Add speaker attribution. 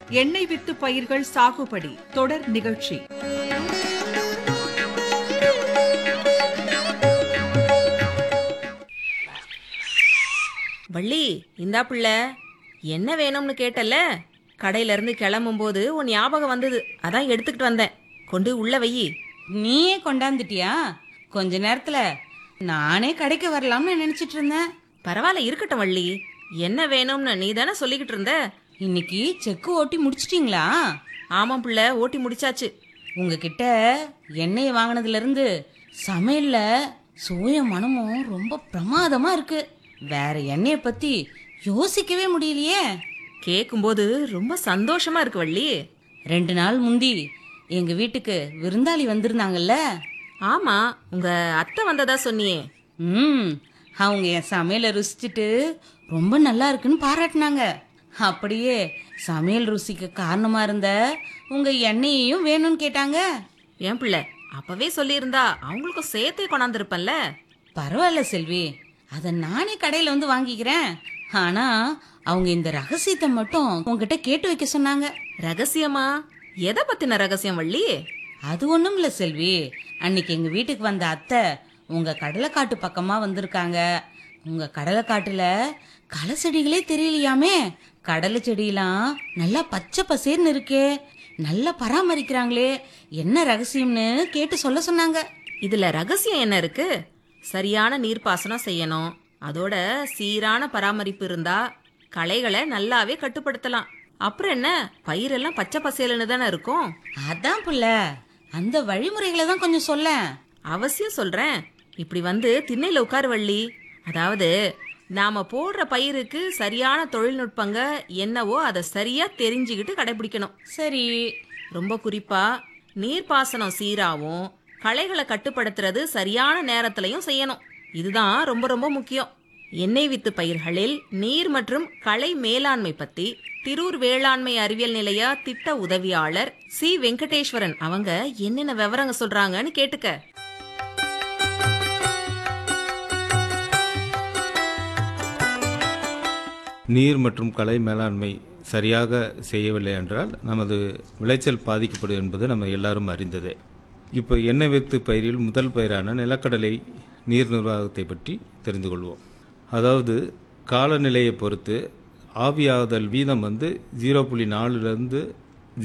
Speaker 1: எண்ணெய் வித்து பயிர்கள் சாகுபடி தொடர் நிகழ்ச்சி
Speaker 2: வள்ளி இந்தா பிள்ளை என்ன வேணும்னு கேட்டல்ல கடையில இருந்து கிளம்பும்போது உன் ஞாபகம் வந்தது அதான் எடுத்துக்கிட்டு வந்தேன் கொண்டு உள்ள வையி
Speaker 3: நீயே கொண்டாந்துட்டியா கொஞ்ச நேரத்துல நானே கடைக்கு வரலாம்னு நினைச்சிட்டு இருந்தேன்
Speaker 2: பரவாயில்ல இருக்கட்டும் வள்ளி என்ன வேணும்னு நீ தானே சொல்லிக்கிட்டு இருந்த
Speaker 3: இன்னைக்கு செக்கு ஓட்டி முடிச்சிட்டீங்களா
Speaker 2: ஆமாம் பிள்ளை ஓட்டி முடிச்சாச்சு
Speaker 3: உங்ககிட்ட எண்ணெய் வாங்கினதுல இருந்து சமையல்ல சோய மனமும் ரொம்ப பிரமாதமா இருக்கு வேற எண்ணெயை பத்தி யோசிக்கவே முடியலையே
Speaker 2: கேட்கும்போது ரொம்ப சந்தோஷமா இருக்கு வள்ளி
Speaker 3: ரெண்டு நாள் முந்தி எங்க வீட்டுக்கு விருந்தாளி வந்திருந்தாங்கல்ல
Speaker 2: ஆமா உங்க அத்தை வந்ததா சொன்னியே
Speaker 3: ம் அவங்க என் சமையலை ருசிச்சுட்டு ரொம்ப நல்லா இருக்குன்னு பாராட்டினாங்க அப்படியே சமையல் ருசிக்கு காரணமா இருந்த உங்க எண்ணெயையும் வேணும்னு கேட்டாங்க
Speaker 2: ஏன் பிள்ளை அப்பவே சொல்லியிருந்தா அவங்களுக்கும் சேர்த்தே கொண்டாந்துருப்பேன்ல
Speaker 3: பரவாயில்ல செல்வி அதை நானே கடையில வந்து வாங்கிக்கிறேன் ஆனா அவங்க இந்த ரகசியத்தை மட்டும் உங்ககிட்ட கேட்டு வைக்க சொன்னாங்க
Speaker 2: ரகசியமா எதை பத்தின ரகசியம் வள்ளி
Speaker 3: அது ஒண்ணும் இல்ல செல்வி அன்னைக்கு எங்க வீட்டுக்கு வந்த அத்தை உங்க கடலைக்காட்டு பக்கமா வந்திருக்காங்க உங்க கடலைக்காட்டுல களை செடிகளே தெரியலையாமே கடலை செடியெல்லாம் நல்லா பச்சை பசேர்னு இருக்கே நல்லா பராமரிக்கிறாங்களே என்ன ரகசியம்னு கேட்டு சொல்ல சொன்னாங்க
Speaker 2: இதுல ரகசியம் என்ன இருக்கு சரியான நீர்ப்பாசனம் செய்யணும் அதோட சீரான பராமரிப்பு இருந்தா களைகளை நல்லாவே கட்டுப்படுத்தலாம் அப்புறம் என்ன பயிரெல்லாம் பச்சை பசேலுன்னு தானே இருக்கும்
Speaker 3: அதான் புள்ள அந்த வழிமுறைகளை தான் கொஞ்சம் சொல்ல
Speaker 2: அவசியம் சொல்றேன் இப்படி வந்து திண்ணையில உட்காரு வள்ளி அதாவது நாம போடுற பயிருக்கு சரியான தொழில்நுட்பங்க என்னவோ அதை சரியா தெரிஞ்சுக்கிட்டு கடைபிடிக்கணும்
Speaker 3: சரி
Speaker 2: ரொம்ப குறிப்பா நீர்ப்பாசனம் சீராவும் களைகளை கட்டுப்படுத்துறது சரியான நேரத்திலையும் செய்யணும் இதுதான் ரொம்ப ரொம்ப முக்கியம் எண்ணெய் வித்து பயிர்களில் நீர் மற்றும் களை மேலாண்மை பத்தி திரூர் வேளாண்மை அறிவியல் நிலைய திட்ட உதவியாளர் சி வெங்கடேஸ்வரன் அவங்க என்னென்ன விவரங்க சொல்றாங்கன்னு கேட்டுக்க
Speaker 4: நீர் மற்றும் கலை மேலாண்மை சரியாக செய்யவில்லை என்றால் நமது விளைச்சல் பாதிக்கப்படும் என்பது நம்ம எல்லாரும் அறிந்ததே இப்போ எண்ணெய் வித்து பயிரில் முதல் பயிரான நிலக்கடலை நீர் நிர்வாகத்தை பற்றி தெரிந்து கொள்வோம் அதாவது காலநிலையை பொறுத்து ஆவியாகுதல் வீதம் வந்து ஜீரோ புள்ளி நாலுலேருந்து